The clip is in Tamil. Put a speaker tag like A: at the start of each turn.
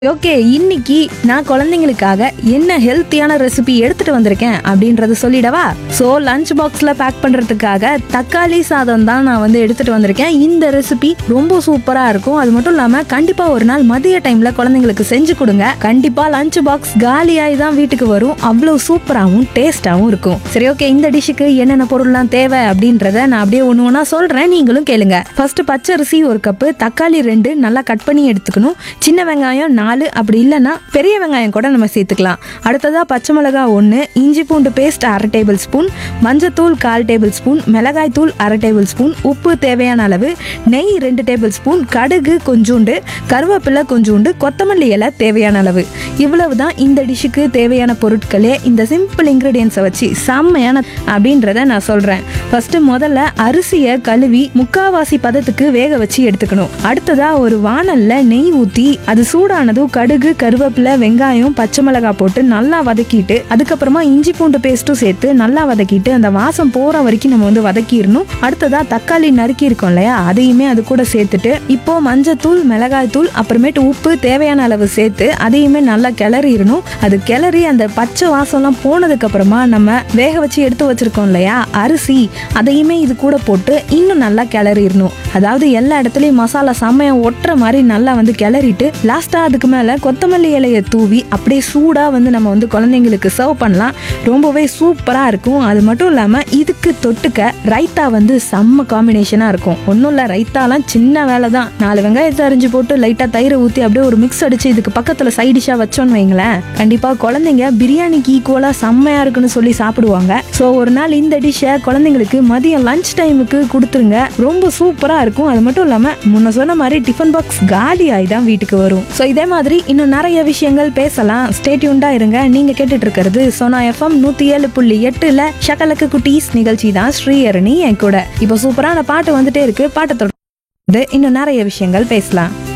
A: ஓகே இன்னைக்கு நான் குழந்தைங்களுக்காக என்ன ஹெல்த்தியான ரெசிபி எடுத்துட்டு வந்திருக்கேன் அப்படின்றத சொல்லிடவா ஸோ லஞ்ச் பாக்ஸில் பேக் பண்ணுறதுக்காக தக்காளி சாதம் தான் நான் வந்து எடுத்துட்டு வந்திருக்கேன் இந்த ரெசிபி ரொம்ப சூப்பராக இருக்கும் அது மட்டும் இல்லாமல் கண்டிப்பாக ஒரு நாள் மதிய டைமில் குழந்தைங்களுக்கு செஞ்சு கொடுங்க கண்டிப்பாக லஞ்ச் பாக்ஸ் காலியாகி தான் வீட்டுக்கு வரும் அவ்வளோ சூப்பராகவும் டேஸ்டாகவும் இருக்கும் சரி ஓகே இந்த டிஷ்ஷுக்கு என்னென்ன பொருள்லாம் தேவை அப்படின்றத நான் அப்படியே ஒன்று ஒன்றா சொல்கிறேன் நீங்களும் கேளுங்க ஃபர்ஸ்ட் பச்சரிசி ஒரு கப்பு தக்காளி ரெண்டு நல்லா கட் பண்ணி எடுத்துக்கணும் சின்ன வெங்காயம் நாலு அப்படி இல்லைன்னா பெரிய வெங்காயம் கூட நம்ம சேர்த்துக்கலாம் அடுத்ததாக பச்சை மிளகாய் ஒன்று இஞ்சி பூண்டு பேஸ்ட் அரை டேபிள் ஸ்பூன் மஞ்சத்தூள் கால் டேபிள் ஸ்பூன் மிளகாய் தூள் அரை டேபிள் ஸ்பூன் உப்பு தேவையான அளவு நெய் ரெண்டு டேபிள் ஸ்பூன் கடுகு கொஞ்சூண்டு கருவேப்பிலை கொஞ்சூண்டு கொத்தமல்லி இலை தேவையான அளவு இவ்வளவு தான் இந்த டிஷ்ஷுக்கு தேவையான பொருட்களே இந்த சிம்பிள் இன்க்ரீடியன்ஸை வச்சு செம்மையான அப்படின்றத நான் சொல்கிறேன் ஃபஸ்ட்டு முதல்ல அரிசியை கழுவி முக்காவாசி பதத்துக்கு வேக வச்சு எடுத்துக்கணும் அடுத்ததா ஒரு வாணல்ல நெய் ஊற்றி அது சூடானதும் கடுகு கருவேப்பிலை வெங்காயம் பச்சை மிளகாய் போட்டு நல்லா வதக்கிட்டு அதுக்கப்புறமா இஞ்சி பூண்டு பேஸ்ட்டும் சேர்த்து நல்லா வதக்கிட்டு அந்த வாசம் போற வரைக்கும் நம்ம வந்து வதக்கிடணும் அடுத்ததா தக்காளி நறுக்கி இருக்கோம் இல்லையா அதையுமே அது கூட சேர்த்துட்டு இப்போ மஞ்சத்தூள் மிளகாய் தூள் அப்புறமேட்டு உப்பு தேவையான அளவு சேர்த்து அதையுமே நல்லா கிளறிடணும் அது கிளறி அந்த பச்சை வாசம்லாம் போனதுக்கு அப்புறமா நம்ம வேக வச்சு எடுத்து வச்சிருக்கோம் இல்லையா அரிசி அதையுமே இது கூட போட்டு இன்னும் நல்லா கிளறிடணும் அதாவது எல்லா இடத்துலையும் மசாலா செம்மையா ஒட்டுற மாதிரி நல்லா வந்து கிளறிட்டு லாஸ்டா அதுக்கு மேல கொத்தமல்லி இலையை தூவி அப்படியே சூடா வந்து நம்ம வந்து குழந்தைங்களுக்கு சர்வ் பண்ணலாம் ரொம்பவே சூப்பரா இருக்கும் அது மட்டும் இல்லாம இதுக்கு தொட்டுக்க ரைத்தா வந்து செம்ம காம்பினேஷனா இருக்கும் ஒன்றும் இல்லை ரைத்தாலாம் சின்ன வேலை தான் நாலு வெங்காயத்தை அரிஞ்சு போட்டு லைட்டா தயிரை ஊற்றி அப்படியே ஒரு மிக்ஸ் அடிச்சு இதுக்கு பக்கத்துல சைட் டிஷ்ஷா வச்சோன்னு வைங்களேன் கண்டிப்பா குழந்தைங்க பிரியாணிக்கு ஈக்குவலா செம்மையா இருக்குன்னு சொல்லி சாப்பிடுவாங்க ஸோ ஒரு நாள் இந்த டிஷ்ஷை குழந்தைங்களுக்கு மதியம் லஞ்ச் டைமுக்கு கொடுத்துருங்க ரொம்ப சூப்பரா இருக்கும் அது மட்டும் இல்லாம முன்ன சொன்ன மாதிரி டிஃபன் பாக்ஸ் காலி ஆகி தான் வீட்டுக்கு வரும் ஸோ இதே மாதிரி இன்னும் நிறைய விஷயங்கள் பேசலாம் ஸ்டேட்யூண்டா இருங்க நீங்க கேட்டுட்டு இருக்கிறது சோனா எஃப்எம் நூத்தி ஏழு புள்ளி எட்டுல ஷக்கலக்கு குட்டீஸ் நிகழ்ச்சி தான் ஸ்ரீஹரணி என் கூட இப்போ சூப்பரான பாட்டு வந்துட்டே இருக்கு பாட்டை தொடர்ந்து இன்னும் நிறைய விஷயங்கள் பேசலாம்